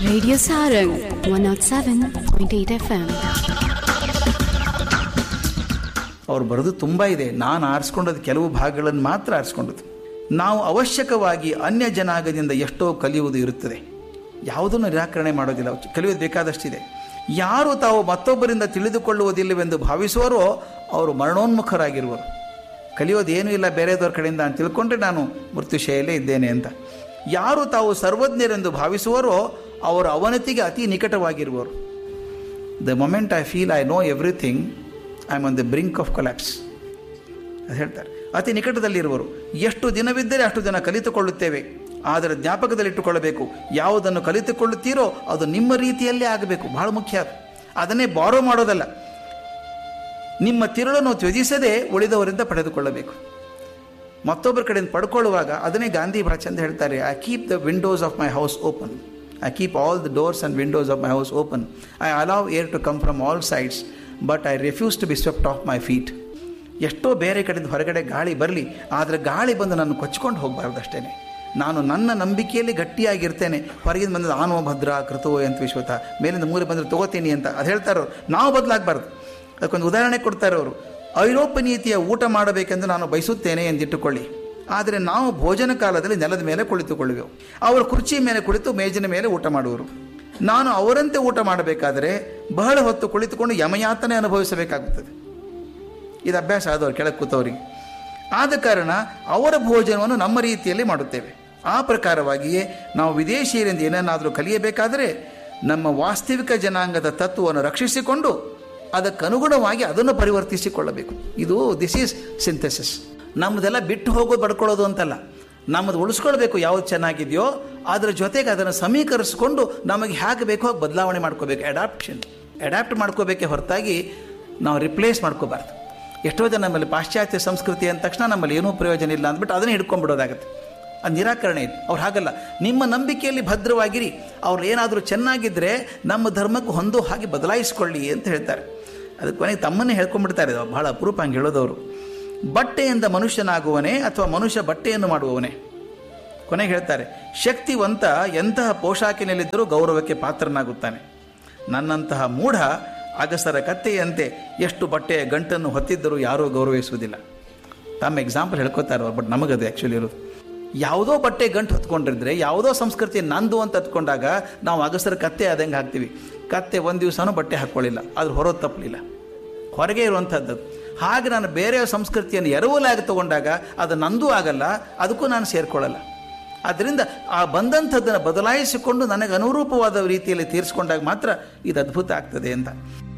Radio Sarang 107.8 FM. ಅವ್ರು ಬರೆದು ತುಂಬ ಇದೆ ನಾನು ಆರಿಸ್ಕೊಂಡದ್ದು ಕೆಲವು ಭಾಗಗಳನ್ನು ಮಾತ್ರ ಆರಿಸ್ಕೊಂಡದ್ದು ನಾವು ಅವಶ್ಯಕವಾಗಿ ಅನ್ಯ ಜನಾಂಗದಿಂದ ಎಷ್ಟೋ ಕಲಿಯುವುದು ಇರುತ್ತದೆ ಯಾವುದನ್ನು ನಿರಾಕರಣೆ ಮಾಡೋದಿಲ್ಲ ಕಲಿಯೋದು ಬೇಕಾದಷ್ಟಿದೆ ಯಾರು ತಾವು ಮತ್ತೊಬ್ಬರಿಂದ ತಿಳಿದುಕೊಳ್ಳುವುದಿಲ್ಲವೆಂದು ಭಾವಿಸುವರೋ ಅವರು ಮರಣೋನ್ಮುಖರಾಗಿರುವರು ಕಲಿಯೋದೇನೂ ಇಲ್ಲ ಬೇರೆದವ್ರ ಕಡೆಯಿಂದ ಅಂತ ತಿಳ್ಕೊಂಡ್ರೆ ನಾನು ಮೃತ್ಯುಶಯಲ್ಲೇ ಇದ್ದೇನೆ ಅಂತ ಯಾರು ತಾವು ಸರ್ವಜ್ಞರೆಂದು ಭಾವಿಸುವರೋ ಅವರು ಅವನತಿಗೆ ಅತಿ ನಿಕಟವಾಗಿರುವರು the moment I feel I know everything I am on the brink of collapse ಅದು ಹೇಳ್ತಾರೆ ಅತಿ ನಿಕಟದಲ್ಲಿರುವರು ಎಷ್ಟು ದಿನವಿದ್ದರೆ ಅಷ್ಟು ದಿನ ಕಲಿತುಕೊಳ್ಳುತ್ತೇವೆ ಆದರೆ ಜ್ಞಾಪಕದಲ್ಲಿಟ್ಟುಕೊಳ್ಳಬೇಕು ಯಾವುದನ್ನು ಕಲಿತುಕೊಳ್ಳುತ್ತೀರೋ ಅದು ನಿಮ್ಮ ರೀತಿಯಲ್ಲೇ ಆಗಬೇಕು ಬಹಳ ಮುಖ್ಯ ಅದು ಅದನ್ನೇ ಬಾರೋ ಮಾಡೋದಲ್ಲ ನಿಮ್ಮ ತಿರುಳನ್ನು ತ್ಯಜಿಸದೆ ಉಳಿದವರಿಂದ ಪಡೆದುಕೊಳ್ಳಬೇಕು ಮತ್ತೊಬ್ಬರ ಕಡೆಯಿಂದ ಪಡ್ಕೊಳ್ಳುವಾಗ ಅದನ್ನೇ ಗಾಂಧಿ ಬಹಳ ಚಂದ ಹೇಳ್ತಾರೆ I keep the windows of my house open I keep all the doors and windows of my house open I allow air to come from all sides but I refuse to be swept off my feet ಎಷ್ಟೋ ಬೇರೆ ಕಡೆಯಿಂದ ಹೊರಗಡೆ ಗಾಳಿ ಬರಲಿ ಆದರೆ ಗಾಳಿ ಬಂದು ನಾನು ಕೊಚ್ಕೊಂಡು ಹೋಗಬಾರ್ದು ಅಷ್ಟೇ ನಾನು ನನ್ನ ನಂಬಿಕೆಯಲ್ಲಿ ಗಟ್ಟಿಯಾಗಿರ್ತೇನೆ ಹೊರಗಿಂದ ಬಂದ ಆನೋ ಭದ್ರ ಕೃತೋ ಅಂತ ವಿಶ್ವತ ಮೇಲಿಂದ ಮೂಲೆ ಬಂದರೆ ತಗೋತೀನಿ ಅಂತ ಅದು ಹೇಳ್ತಾರೋ ನಾವು ಬದಲಾಗಬಾರ್ದು ಅದಕ್ಕೊಂದು ಉದಾಹರಣೆ ಕೊಡ್ತಾರೆ ಅವರು ಐರೋಪ್ಯ ನೀತಿಯ ಊಟ ಮಾಡಬೇಕೆಂದು ನಾನು ಬಯಸುತ್ತೇನೆ ಎಂದಿಟ್ಟುಕೊಳ್ಳಿ ಆದರೆ ನಾವು ಭೋಜನ ಕಾಲದಲ್ಲಿ ನೆಲದ ಮೇಲೆ ಕುಳಿತುಕೊಳ್ಳುವೆವು ಅವರು ಕುರ್ಚಿ ಮೇಲೆ ಕುಳಿತು ಮೇಜಿನ ಮೇಲೆ ಊಟ ಮಾಡುವರು ನಾನು ಅವರಂತೆ ಊಟ ಮಾಡಬೇಕಾದರೆ ಬಹಳ ಹೊತ್ತು ಕುಳಿತುಕೊಂಡು ಯಮಯಾತನೆ ಅನುಭವಿಸಬೇಕಾಗುತ್ತದೆ ಇದು ಅಭ್ಯಾಸ ಆದವರು ಕೆಳಗೆ ಕೂತವರಿಗೆ ಆದ ಕಾರಣ ಅವರ ಭೋಜನವನ್ನು ನಮ್ಮ ರೀತಿಯಲ್ಲಿ ಮಾಡುತ್ತೇವೆ ಆ ಪ್ರಕಾರವಾಗಿಯೇ ನಾವು ವಿದೇಶಿಯರಿಂದ ಏನನ್ನಾದರೂ ಕಲಿಯಬೇಕಾದರೆ ನಮ್ಮ ವಾಸ್ತವಿಕ ಜನಾಂಗದ ತತ್ವವನ್ನು ರಕ್ಷಿಸಿಕೊಂಡು ಅದಕ್ಕನುಗುಣವಾಗಿ ಅದನ್ನು ಪರಿವರ್ತಿಸಿಕೊಳ್ಳಬೇಕು ಇದು ದಿಸ್ ಈಸ್ ಸಿಂಥೆಸಿಸ್ ನಮ್ಮದೆಲ್ಲ ಬಿಟ್ಟು ಹೋಗೋದು ಬಡ್ಕೊಳ್ಳೋದು ಅಂತಲ್ಲ ನಮ್ಮದು ಉಳಿಸ್ಕೊಳ್ಬೇಕು ಯಾವ್ದು ಚೆನ್ನಾಗಿದೆಯೋ ಅದರ ಜೊತೆಗೆ ಅದನ್ನು ಸಮೀಕರಿಸಿಕೊಂಡು ನಮಗೆ ಹೇಗೆ ಬೇಕೋ ಹಾಗೆ ಬದಲಾವಣೆ ಮಾಡ್ಕೋಬೇಕು ಅಡಾಪ್ಷನ್ ಅಡ್ಯಾಪ್ಟ್ ಮಾಡ್ಕೋಬೇಕೇ ಹೊರತಾಗಿ ನಾವು ರಿಪ್ಲೇಸ್ ಮಾಡ್ಕೋಬಾರ್ದು ಎಷ್ಟೋ ಜನ ನಮ್ಮಲ್ಲಿ ಪಾಶ್ಚಾತ್ಯ ಸಂಸ್ಕೃತಿ ಅಂದ ತಕ್ಷಣ ನಮ್ಮಲ್ಲಿ ಏನೂ ಪ್ರಯೋಜನ ಇಲ್ಲ ಅಂದ್ಬಿಟ್ಟು ಅದನ್ನೇ ಹಿಡ್ಕೊಂಡ್ಬಿಡೋದಾಗತ್ತೆ ಅದು ನಿರಾಕರಣೆ ಇದೆ ಅವ್ರು ಹಾಗಲ್ಲ ನಿಮ್ಮ ನಂಬಿಕೆಯಲ್ಲಿ ಭದ್ರವಾಗಿರಿ ಅವ್ರು ಏನಾದರೂ ಚೆನ್ನಾಗಿದ್ದರೆ ನಮ್ಮ ಧರ್ಮಕ್ಕೆ ಹೊಂದೋ ಹಾಗೆ ಬದಲಾಯಿಸ್ಕೊಳ್ಳಿ ಅಂತ ಹೇಳ್ತಾರೆ ಅದಕ್ಕೆ ಕೊನೆಗೆ ತಮ್ಮನ್ನೇ ಹೇಳ್ಕೊಂಡ್ಬಿಡ್ತಾರೆ ಇದು ಬಹಳ ಅಪರೂಪ ಹಂಗೆ ಹೇಳೋದವರು ಬಟ್ಟೆಯಿಂದ ಮನುಷ್ಯನಾಗುವನೇ ಅಥವಾ ಮನುಷ್ಯ ಬಟ್ಟೆಯನ್ನು ಮಾಡುವವನೇ ಕೊನೆಗೆ ಹೇಳ್ತಾರೆ ಶಕ್ತಿವಂತ ಎಂತಹ ಪೋಷಾಕಿನಲ್ಲಿದ್ದರೂ ಗೌರವಕ್ಕೆ ಪಾತ್ರನಾಗುತ್ತಾನೆ ನನ್ನಂತಹ ಮೂಢ ಅಗಸರ ಕತ್ತೆಯಂತೆ ಎಷ್ಟು ಬಟ್ಟೆಯ ಗಂಟನ್ನು ಹೊತ್ತಿದ್ದರೂ ಯಾರೂ ಗೌರವಿಸುವುದಿಲ್ಲ ತಮ್ಮ ಎಕ್ಸಾಂಪಲ್ ಹೇಳ್ಕೊತಾರೆ ಅವ್ರು ಬಟ್ ನಮಗದು ಆ್ಯಕ್ಚುಲಿ ಇರೋದು ಯಾವುದೋ ಬಟ್ಟೆ ಗಂಟು ಹೊತ್ಕೊಂಡಿದ್ರೆ ಯಾವುದೋ ಸಂಸ್ಕೃತಿ ನಂದು ಅಂತ ಹತ್ಕೊಂಡಾಗ ನಾವು ಅಗಸರ ಕತ್ತೆ ಆದಂಗೆ ಹಾಕ್ತೀವಿ ಕತ್ತೆ ಒಂದು ದಿವಸನೂ ಬಟ್ಟೆ ಹಾಕ್ಕೊಳ್ಳಿಲ್ಲ ಅದ್ರ ಹೊರೋದು ತಪ್ಪಲಿಲ್ಲ ಹೊರಗೆ ಇರುವಂಥದ್ದು ಹಾಗೆ ನಾನು ಬೇರೆ ಸಂಸ್ಕೃತಿಯನ್ನು ಎರವಲಾಗಿ ತಗೊಂಡಾಗ ಅದು ನಂದೂ ಆಗಲ್ಲ ಅದಕ್ಕೂ ನಾನು ಸೇರಿಕೊಳ್ಳಲ್ಲ ಆದ್ದರಿಂದ ಆ ಬಂದಂಥದ್ದನ್ನು ಬದಲಾಯಿಸಿಕೊಂಡು ನನಗೆ ಅನುರೂಪವಾದ ರೀತಿಯಲ್ಲಿ ತೀರಿಸ್ಕೊಂಡಾಗ ಮಾತ್ರ ಇದು ಅದ್ಭುತ ಆಗ್ತದೆ ಅಂತ